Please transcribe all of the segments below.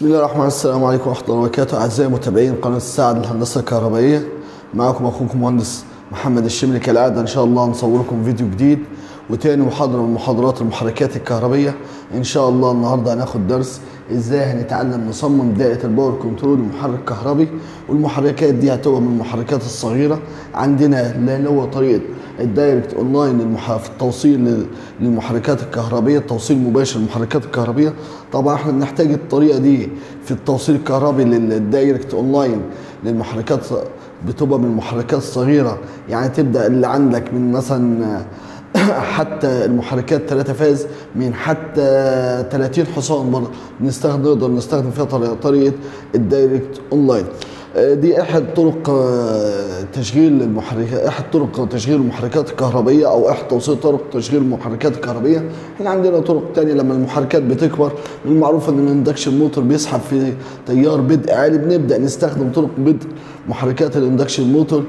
بسم الله الرحمن الرحيم السلام عليكم ورحمة الله وبركاته أعزائي متابعين قناة الساعة للهندسة الكهربائية معكم أخوكم مهندس محمد الشمري كالعادة إن شاء الله نصور لكم فيديو جديد وتاني محاضرة من محاضرات المحركات الكهربية إن شاء الله النهاردة هناخد درس إزاي هنتعلم نصمم دائرة الباور كنترول لمحرك كهربي والمحركات دي هتبقى من المحركات الصغيرة عندنا اللي هو طريقة الدايركت اونلاين للمح... في التوصيل لل- للمحركات الكهربيه التوصيل المباشر للمحركات الكهربيه طبعا احنا بنحتاج الطريقه دي في التوصيل الكهربي للدايركت اونلاين للمحركات بتبقى من المحركات الصغيره يعني تبدا اللي عندك من مثلا حتى المحركات ثلاثة فاز من حتى 30 حصان برضه نستخدم نقدر نستخدم فيها طريقة, طريقة الدايركت اونلاين آه، دي احد طرق آه، تشغيل المحركات احد طرق تشغيل المحركات الكهربيه او احد توصيل طرق تشغيل المحركات الكهربيه احنا عندنا طرق تانية لما المحركات بتكبر من المعروف ان الاندكشن موتور بيسحب في تيار بدء عالي بنبدا نستخدم طرق بدء محركات الاندكشن موتور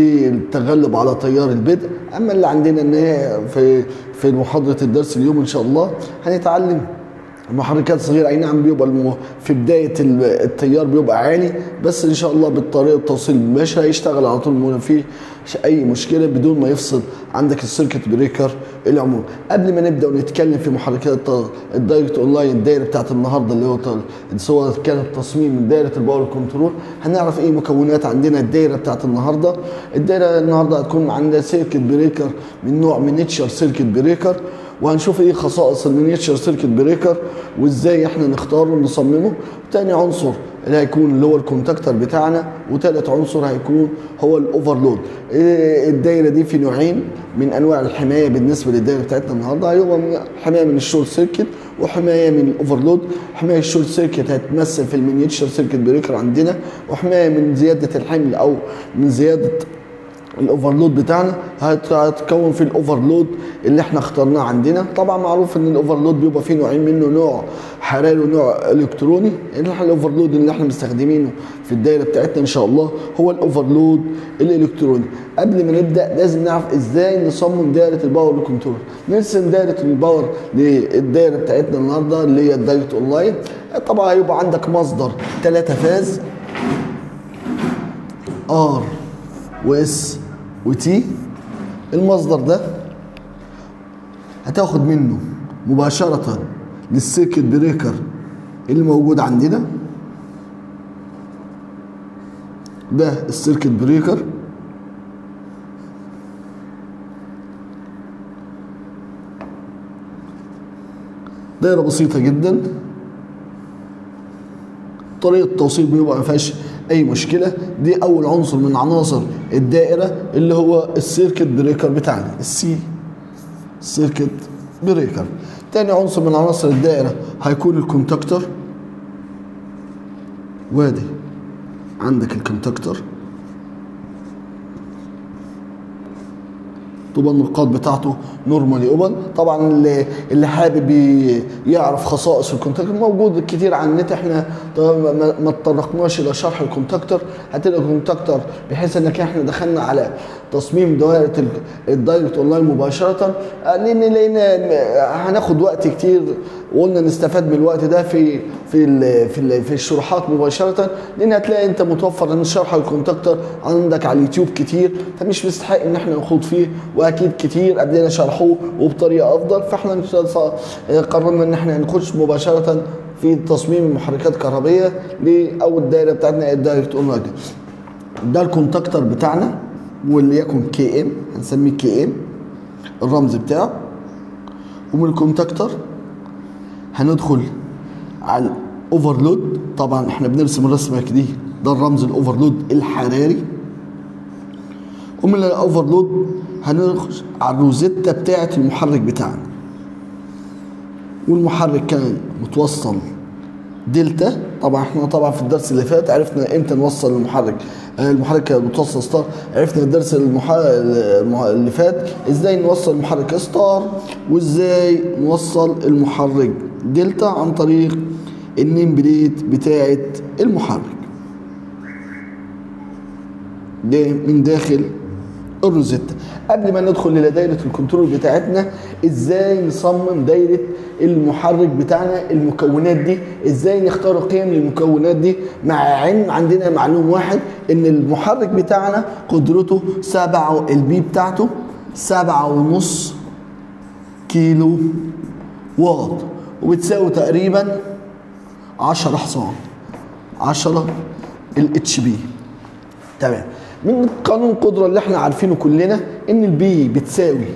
للتغلب على تيار البدء اما اللي عندنا ان هي في في محاضره الدرس اليوم ان شاء الله هنتعلم المحركات صغيرة اي نعم بيبقى المو... في بداية ال- التيار بيبقى عالي بس ان شاء الله بالطريقة التوصيل المباشر هيشتغل على طول ما فيه اي مشكلة بدون ما يفصل عندك السيركت بريكر العمومي قبل ما نبدأ ونتكلم في محركات الت- الدايركت اونلاين الدايرة بتاعت النهاردة اللي هو ت- سواء كانت تصميم من دايرة الباور كنترول هنعرف ايه مكونات عندنا الدايرة بتاعت النهاردة الدايرة النهاردة هتكون عندها سيركت بريكر من نوع مينيتشر سيركت بريكر وهنشوف ايه خصائص المينيتشر سيركت بريكر وازاي احنا نختاره ونصممه تاني عنصر اللي هيكون اللي هو الكونتاكتور بتاعنا وتالت عنصر هيكون هو الاوفرلود إيه الدايره دي في نوعين من انواع الحمايه بالنسبه للدايره بتاعتنا النهارده هيبقى من- حمايه من الشورت سيركت وحمايه من الاوفرلود حمايه الشورت سيركت هتمثل في المينيتشر سيركت بريكر عندنا وحمايه من زياده الحمل او من زياده الاوفرلود بتاعنا هت- هتكون في الاوفرلود اللي احنا اخترناه عندنا طبعا معروف ان الاوفرلود بيبقى فيه نوعين منه نوع حراري ونوع الكتروني اللي احنا الاوفرلود اللي احنا مستخدمينه في الدايره بتاعتنا ان شاء الله هو الاوفرلود الالكتروني قبل ما نبدا لازم نعرف ازاي نصمم دايره الباور كنترول نرسم دايره الباور للدايره بتاعتنا النهارده اللي هي الدايره اونلاين طبعا هيبقى عندك مصدر ثلاثة فاز ار واس وتي المصدر ده هتاخد منه مباشرة للسيركت بريكر اللي موجود عندنا ده السيركت بريكر دايرة بسيطة جدا طريقه التوصيل بيبقى ما فيهاش اي مشكله دي اول عنصر من عناصر الدائره اللي هو السيركت بريكر بتاعنا السي سيركت بريكر تاني عنصر من عناصر الدائره هيكون الكونتاكتور وادي عندك الكونتاكتور تبقى النقاط بتاعته نورمالي اوبن طبعا اللي اللي حابب ي- يعرف خصائص الكونتاكتور موجود كتير على النت احنا طبعاً ما ما اتطرقناش الى شرح الكونتاكتور هتلاقي الكونتاكتور بحيث انك احنا دخلنا على تصميم دوائر ال- الدايركت اونلاين مباشره آه، لان لان هناخد وقت كتير وقلنا نستفاد من الوقت ده في في ال في ال في الشروحات مباشره لان هتلاقي انت متوفر ان شرح الكونتاكتور عندك على اليوتيوب كتير فمش مستحق ان احنا نخوض فيه واكيد كتير قبلنا شرحوه وبطريقه افضل فاحنا إن شاء الله قررنا ان احنا نخش مباشره في تصميم المحركات الكهربيه لاول دايره بتاعتنا الدايركت اونلاين ده الكونتاكتور بتاعنا وليكن كي ام هنسميه كي ام الرمز بتاعه ومن الكونتاكتور هندخل على الاوفرلود طبعا احنا بنرسم الرسمه دي ده الرمز الاوفرلود الحراري ومن الاوفرلود هنخش على الروزيتا بتاعه المحرك بتاعنا والمحرك كان متوصل دلتا طبعا احنا طبعا في الدرس اللي فات عرفنا امتى نوصل المحرك آه، المحرك كان متوصل ستار عرفنا الدرس المح... المح... اللي فات ازاي نوصل المحرك ستار وازاي نوصل المحرك دلتا عن طريق النيم بليت بتاعه المحرك ده من داخل الروزيتا قبل ما ندخل الى دايره الكنترول بتاعتنا ازاي نصمم دايره المحرك بتاعنا المكونات دي ازاي نختار قيم للمكونات دي مع علم عندنا معلوم واحد ان المحرك بتاعنا قدرته سبعة البي بتاعته سبعة ونص كيلو واط وبتساوي تقريبا 10 حصان 10 الاتش بي تمام من قانون القدره اللي احنا عارفينه كلنا ان البي بتساوي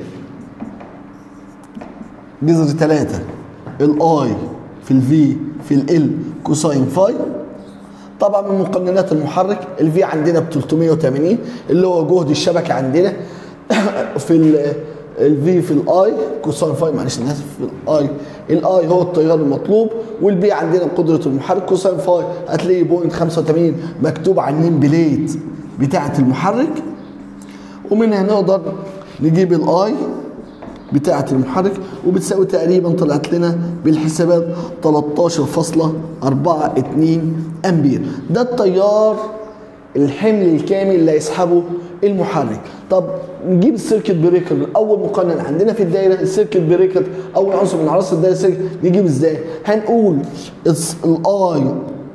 جذر 3 الاي في الفي في ال كوساين فاي طبعا من مقننات المحرك الفي عندنا ب 380 اللي هو جهد الشبكه عندنا في الفي في الاي كوساين فاي معلش انا اسف في الاي الاي هو التيار المطلوب والبي عندنا قدره المحرك كوساين فاي هتلاقي بوينت 85 مكتوب على النيم بليت بتاعه المحرك ومنها نقدر نجيب الاي بتاعة المحرك وبتساوي تقريبا طلعت لنا بالحسابات 13.42 امبير ده التيار الحمل الكامل اللي هيسحبه المحرك طب نجيب السيركت بريكر اول مقنن عندنا في الدايره السيركت بريكر اول عنصر من عناصر الدايره السيركت نجيب ازاي هنقول الاي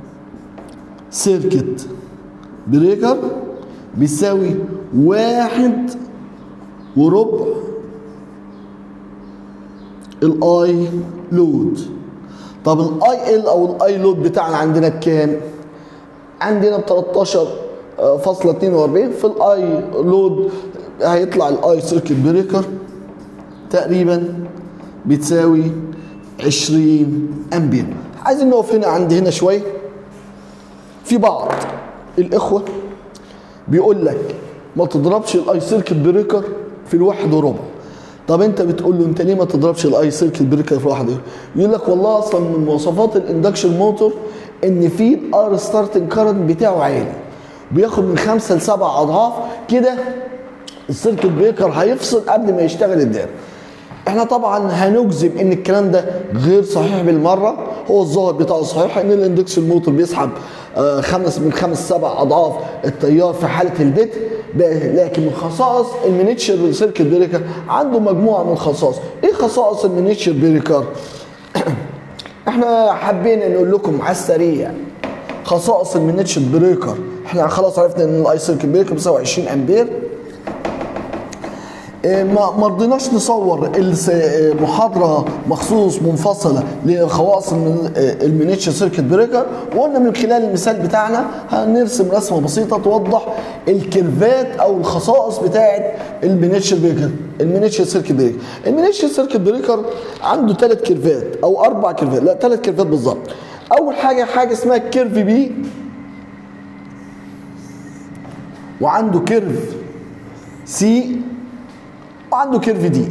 سيركت بريكر بيساوي واحد وربع الاي لود طب الاي ال او الاي لود بتاعنا عندنا بكام عندنا ب 13 42 في الاي لود هيطلع الاي سيركت بريكر تقريبا بتساوي 20 امبير عايزين نقف هنا عند هنا شويه في بعض الاخوه بيقول لك ما تضربش الاي سيركت بريكر في الواحد وربع طب انت بتقول له انت ليه ما تضربش الاي سيركت بريكر في واحد وربع يقول لك والله اصلا من مواصفات الاندكشن موتور ان في الار ستارتنج كارنت بتاعه عالي بياخد من خمسة لسبع اضعاف كده السيركت بريكر هيفصل قبل ما يشتغل الدائره احنا طبعا هنجزم ان الكلام ده غير صحيح بالمره هو الظاهر بتاعه صحيح ان الاندكشن موتور بيسحب آه خمس من خمس سبع اضعاف التيار في حاله البدء لكن من خصائص المينيتشر سيركت بريكر عنده مجموعه من الخصائص ايه خصائص المينيتشر بريكر احنا حبينا نقول لكم على السريع خصائص المينيتشر بريكر احنا خلاص عرفنا ان الاي سيركت بريكر بيساوي 20 امبير ما رضيناش نصور محاضره مخصوص منفصله لخواص المينيتشر سيركت بريكر وقلنا من خلال المثال بتاعنا هنرسم رسمه بسيطه توضح الكيرفات او الخصائص بتاعه المينيتشر بريكر المينيتشر سيركت بريكر المينيتشر سيركت بريكر عنده ثلاث كيرفات او اربع كيرفات لا ثلاث كيرفات بالظبط اول حاجه حاجه اسمها كيرف بي وعنده كيرف سي وعنده كيرف دي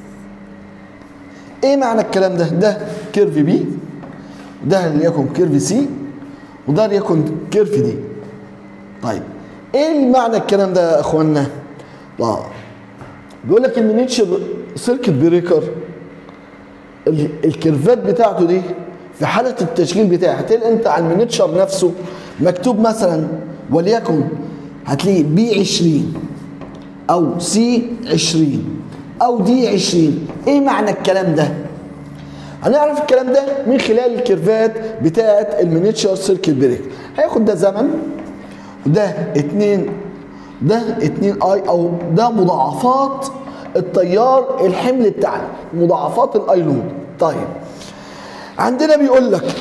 ايه معنى الكلام ده ده كيرف بي وده ليكن كيرف سي وده ليكن كيرف دي طيب ايه معنى الكلام ده يا اخوانا اه بيقول لك ان نيتشر سيركت بريكر الكيرفات بتاعته دي في حاله التشغيل بتاعها هتلاقي انت على المينيتشر نفسه مكتوب مثلا وليكن هتلاقي بي 20 او سي 20 او دي 20 ايه معنى الكلام ده هنعرف الكلام ده من خلال الكيرفات بتاعه المينيتشر سيركت بريك هياخد ده زمن وده 2 ده 2 اي او ده مضاعفات التيار الحمل بتاعنا مضاعفات الاي لود طيب عندنا بيقول لك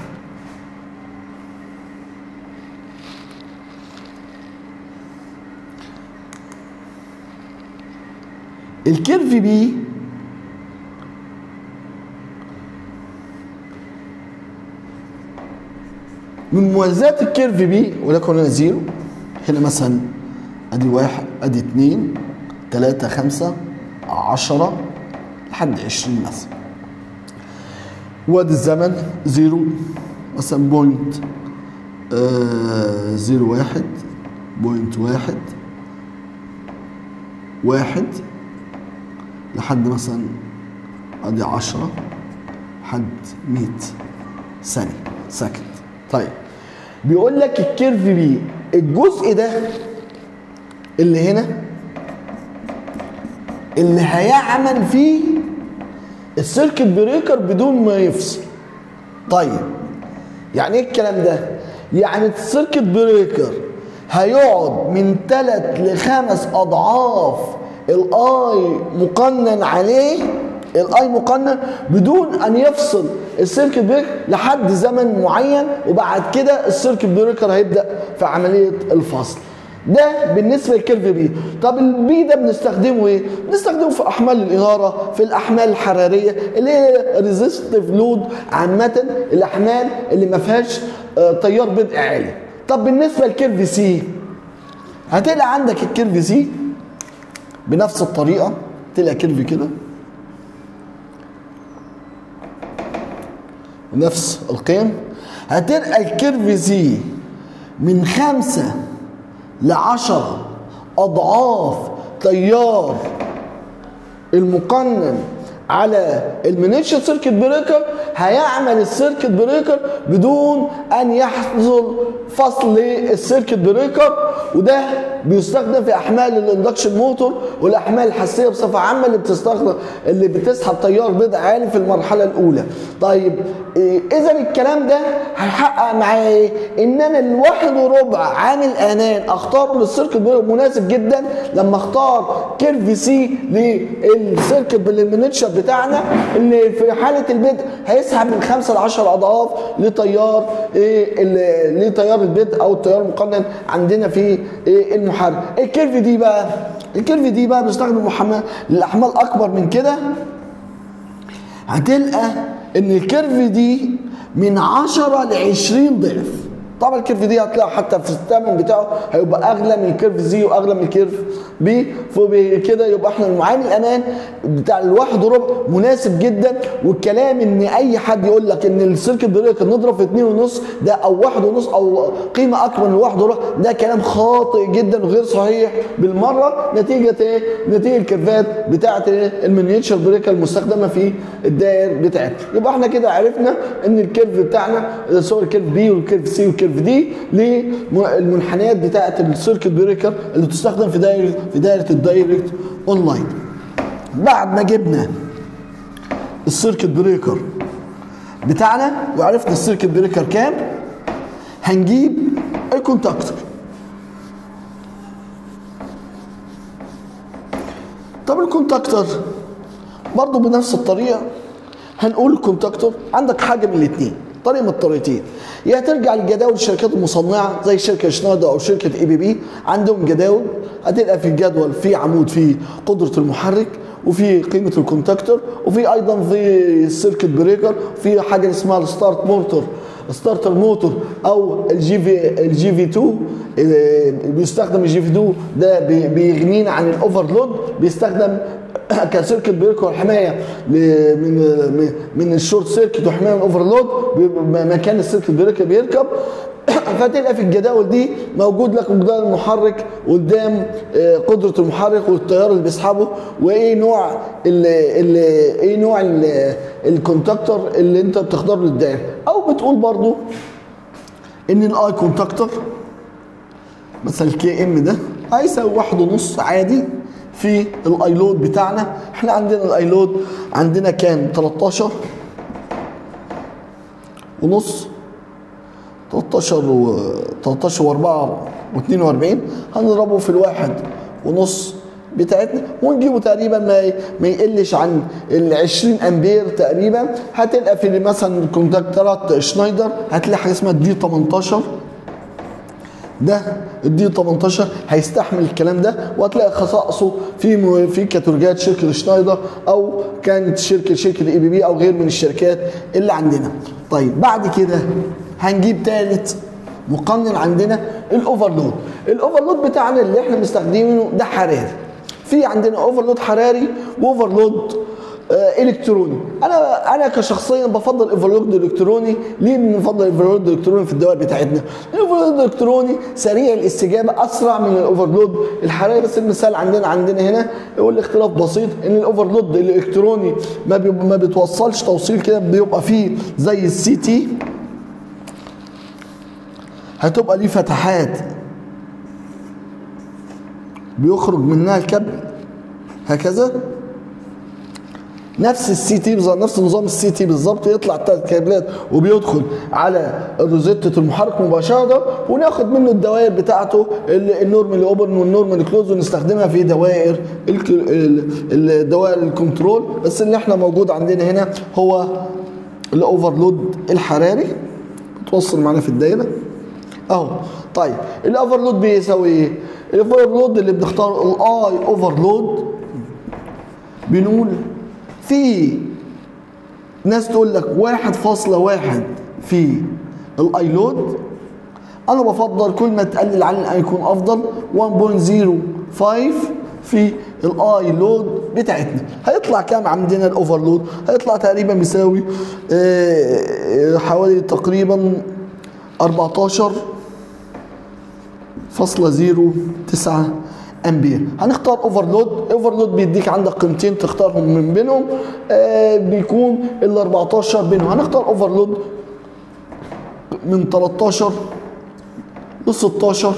الكيرف بي من مميزات الكيرف بي ولكن هنا زيرو هنا مثلا ادي واحد ادي اتنين تلاتة خمسة عشرة لحد عشرين مثلا وادي الزمن زيرو مثلا بوينت آه زيرو واحد بوينت واحد واحد لحد مثلا ادي عشرة لحد مية ثانية سكند طيب بيقول لك الكيرف بي الجزء ده اللي هنا اللي هيعمل فيه السيركت بريكر بدون ما يفصل طيب يعني ايه الكلام ده يعني السيركت بريكر هيقعد من ثلاث لخمس اضعاف الاي مقنن عليه الاي مقنن بدون ان يفصل السيركت بريكر لحد زمن معين وبعد كده السيركت بريكر هيبدا في عمليه الفصل ده بالنسبه للكيرف بي طب البي ده بنستخدمه ايه بنستخدمه في احمال الاناره في الاحمال الحراريه اللي هي ريزيستيف لود عامه الاحمال اللي ما فيهاش آه، تيار بدء عالي طب بالنسبه للكيرف سي هتلاقي عندك الكيرف سي بنفس الطريقه تلاقي كيرف كده نفس القيم هتلقى الكيرف سي من خمسة لعشرة أضعاف تيار المقنن على المينيتشر سيركت بريكر هيعمل السيركت بريكر بدون ان يحصل فصل للسيركت بريكر وده بيستخدم في احمال الاندكشن موتور والاحمال الحساسيه بصفه عامه اللي بتستخدم اللي بتسحب تيار بدء عالي في المرحله الاولى طيب إيه اذا الكلام ده هيحقق معايا ايه ان انا الواحد وربع عامل انان اختار للسيركت بريكر مناسب جدا لما اختار كيرف سي للسيركت بالمينيتشر بتاعنا اللي في حاله البدء هيسحب من 5 ل 10 اضعاف لتيار ايه ال- لتيار البدء او التيار المقنن عندنا في ايه المحرك الكيرف دي بقى الكيرف دي بقى بنستخدم محمل للاحمال اكبر من كده هتلقى ان الكيرف دي من 10 ل 20 ضعف طبعا الكيرف دي هتلاقي حتى في الثمن بتاعه هيبقى اغلى من الكيرف زي واغلى من الكيرف بي فبكده يبقى احنا المعامل الامان بتاع الواحد وربع مناسب جدا والكلام ان اي حد يقول لك ان السيركت بريكر نضرب في اتنين ونص ده او واحد ونص او قيمه اكبر من واحد وربع ده كلام خاطئ جدا وغير صحيح بالمره نتيجه ايه؟ نتيجه الكيرفات بتاعه إيه؟ المينيتشر بريكر المستخدمه في الدائر بتاعتنا يبقى احنا كده عرفنا ان الكيرف بتاعنا سواء الكيرف بي والكيرف سي والكيرف دي للمنحنيات بتاعه السيركت بريكر اللي تستخدم في دايره في دايره الدايركت اونلاين بعد ما جبنا السيركت بريكر بتاعنا وعرفنا السيركت بريكر كام هنجيب الكونتاكتور طب الكونتاكتور برضه بنفس الطريقه هنقول الكونتاكتور عندك حاجه من الاثنين طريقه من الطريقتين يا ترجع لجداول الشركات المصنعه زي شركه شنايدر او شركه اي بي بي عندهم جداول هتلقى في الجدول في عمود فيه قدره المحرك وفي قيمه الكونتاكتور وفي ايضا في السيركت بريكر في حاجه اسمها الستارت موتور ستارتر موتور او الجي في الجي في 2 آه، بيستخدم الجي في 2 ده بي- بيغنينا عن الاوفرلود بيستخدم كسيركت بريكر حمايه ل- من من- من الشورت سيركت وحمايه من الاوفرلود بيبقى مكان السيركت بريكر بيركب فتلقى في الجداول دي موجود لك مقدار المحرك قدام آه، قدره المحرك والتيار اللي بيسحبه وايه نوع ال ال ايه نوع ال- الكونتاكتور اللي انت بتختاره للدائره او بتقول برضو ان الاي كونتاكتور مثلا الكي ام ده هيساوي واحد ونص عادي في الاي لود بتاعنا احنا عندنا الاي لود عندنا كام 13 ونص 13 و 13 و4 و42 هنضربه في الواحد ونص بتاعتنا ونجيبه تقريبا ما ما يقلش عن ال 20 امبير تقريبا هتلقى في مثلا كونتاكترات شنايدر هتلاقي حاجه اسمها دي 18 ده الدي 18 هيستحمل الكلام ده وهتلاقي خصائصه في م- في كاتالوجات شركه شنايدر او كانت شركه شركه اي بي بي او غير من الشركات اللي عندنا. طيب بعد كده هنجيب ثالث مقنن عندنا الاوفرلود. الاوفرلود بتاعنا اللي احنا مستخدمينه ده حراري. في عندنا اوفرلود حراري واوفرلود آه، الكتروني انا انا كشخصيا بفضل الاوفرلود الالكتروني ليه بنفضل الاوفرلود الالكتروني في الدوائر بتاعتنا الاوفرلود الالكتروني سريع الاستجابه اسرع من الاوفرلود الحراري بس المثال عندنا عندنا هنا هو الاختلاف بسيط ان الاوفرلود الالكتروني ما بيبقى ما بتوصلش توصيل كده بيبقى فيه زي السي تي هتبقى ليه فتحات بيخرج منها الكابل هكذا نفس السي تي بالظبط نفس نظام السي تي بالظبط يطلع الثلاث كابلات وبيدخل على روزيتة المحرك مباشرة وناخد منه الدوائر بتاعته النورمال اوبن والنورمال كلوز ونستخدمها في دوائر الدوائر الكنترول بس اللي احنا موجود عندنا هنا هو الاوفرلود الحراري توصل معانا في الدايره اهو طيب الاوفرلود بيساوي ايه؟ الاوفرلود اللي بنختار الاي اوفرلود بنقول في ناس تقول لك واحد فاصلة واحد في الاي لود انا بفضل كل ما تقلل عن هيكون افضل 1.05 في الاي لود بتاعتنا هيطلع كام عندنا الاوفرلود هيطلع تقريبا بيساوي حوالي تقريبا 14 فاصلة زيرو تسعة امبير هنختار اوفرلود اوفرلود بيديك عندك قيمتين تختارهم من بينهم آه بيكون ال 14 بينهم هنختار اوفرلود من 13 ل 16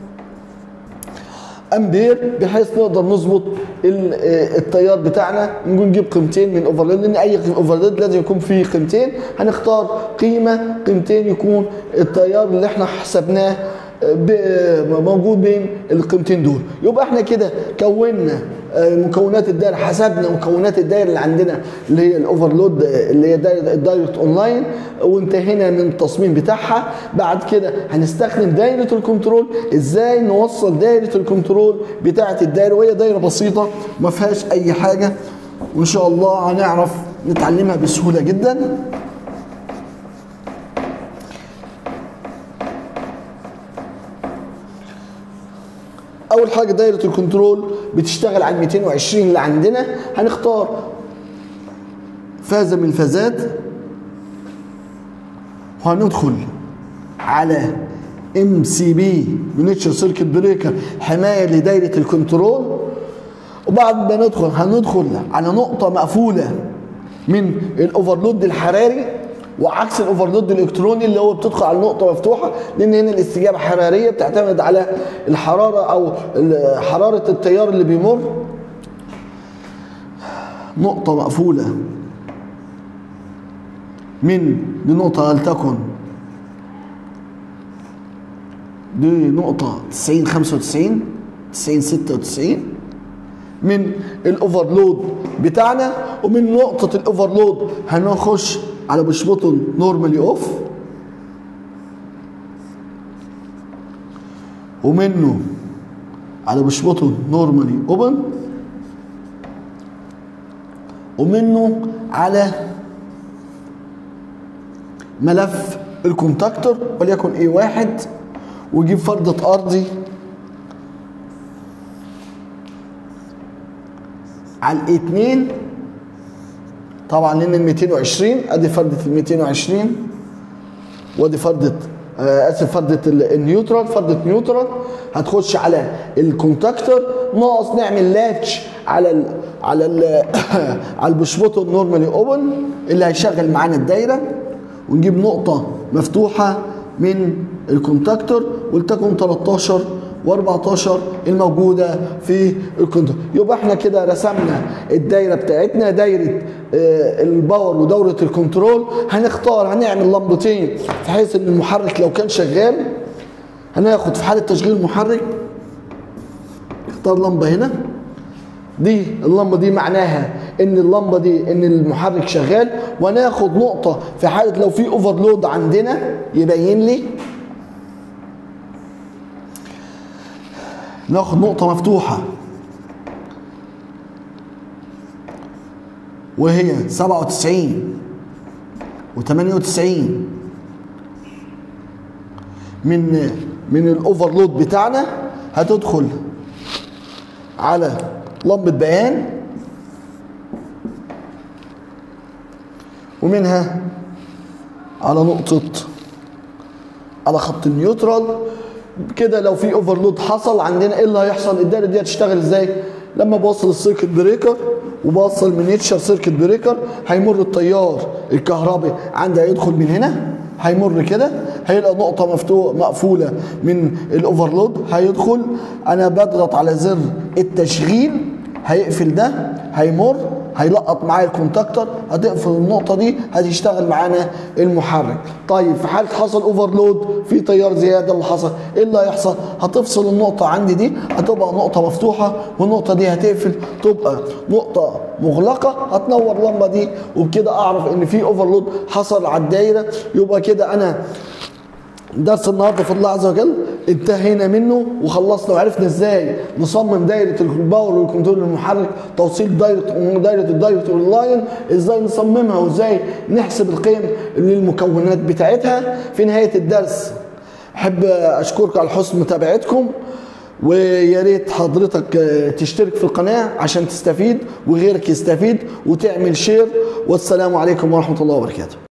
امبير بحيث نقدر نظبط التيار بتاعنا نقول نجيب قيمتين من اوفرلود لان اي اوفرلود لازم يكون فيه قيمتين هنختار قيمه قيمتين يكون التيار اللي احنا حسبناه موجود بين القيمتين دول يبقى احنا كده كونا مكونات الدائره حسبنا مكونات الدائره اللي عندنا اللي هي الاوفرلود اللي هي دائره الدايركت اونلاين وانتهينا من التصميم بتاعها بعد كده هنستخدم دائره الكنترول ازاي نوصل دائره الكنترول بتاعه الدائره وهي دائره بسيطه ما فيهاش اي حاجه وان شاء الله هنعرف نتعلمها بسهوله جدا اول حاجه دايره الكنترول بتشتغل على 220 اللي عندنا هنختار فازه من الفازات وهندخل على ام سي بي مينيتشر سيركت بريكر حمايه لدايره الكنترول وبعد ما ندخل هندخل على نقطه مقفوله من الاوفرلود الحراري وعكس الاوفرلود الالكتروني اللي هو بتدخل على نقطه مفتوحه لان هنا الاستجابه حراريه بتعتمد على الحراره او حراره التيار اللي بيمر نقطه مقفوله من دي نقطه لتكن دي نقطه 90 95 90 96 من الاوفرلود بتاعنا ومن نقطه الاوفرلود هنخش على بوش بوتون نورمالي اوف ومنه على بوش بوتون نورمالي اوبن ومنه على ملف الكونتاكتور وليكن ايه واحد ويجيب فردة ارضي على الاثنين طبعا لان ال 220 ادي فردة ال 220 وادي فردة آه اسف فردة النيوترال فردة نيوترال هتخش على الكونتاكتور ناقص نعمل لاتش على ال على ال على البشبوتو نورمالي اوبن اللي هيشغل معانا الدايره ونجيب نقطه مفتوحه من الكونتاكتور ولتكن 13 و14 الموجوده في الكنترول يبقى احنا كده رسمنا الدايره بتاعتنا دايره آه الباور ودوره الكنترول هنختار هنعمل لمبتين بحيث ان المحرك لو كان شغال هناخد في حاله تشغيل المحرك نختار لمبه هنا دي اللمبه دي معناها ان اللمبه دي ان المحرك شغال وناخد نقطه في حاله لو في اوفرلود عندنا يبين لي ناخد نقطة مفتوحة وهي سبعة وتسعين وثمانية وتسعين من من الاوفرلود بتاعنا هتدخل على لمبة بيان ومنها على نقطة على خط النيوترال كده لو في اوفرلود حصل عندنا ايه اللي هيحصل الدايره دي هتشتغل ازاي لما بوصل السيركت بريكر وبوصل مينيتشر سيركت بريكر هيمر التيار الكهربي عندي هيدخل من هنا هيمر كده هيلقى نقطه مفتوح مقفوله من الاوفرلود هيدخل انا بضغط على زر التشغيل هيقفل ده هيمر هيلقط معايا الكونتاكتور هتقفل النقطه دي هتشتغل معانا المحرك طيب في حاله حصل اوفرلود في تيار زياده اللي حصل ايه اللي هيحصل هتفصل النقطه عندي دي هتبقى نقطه مفتوحه والنقطه دي هتقفل تبقى نقطه مغلقه هتنور اللمبه دي وبكده اعرف ان في اوفرلود حصل على الدايره يبقى كده انا درس النهارده في الله عز وجل انتهينا منه وخلصنا وعرفنا ازاي نصمم دايره الباور والكنترول المحرك توصيل دايره دايره الدايره واللاين ازاي نصممها وازاي نحسب القيم للمكونات بتاعتها في نهايه الدرس احب اشكركم على حسن متابعتكم ويا ريت حضرتك تشترك في القناه عشان تستفيد وغيرك يستفيد وتعمل شير والسلام عليكم ورحمه الله وبركاته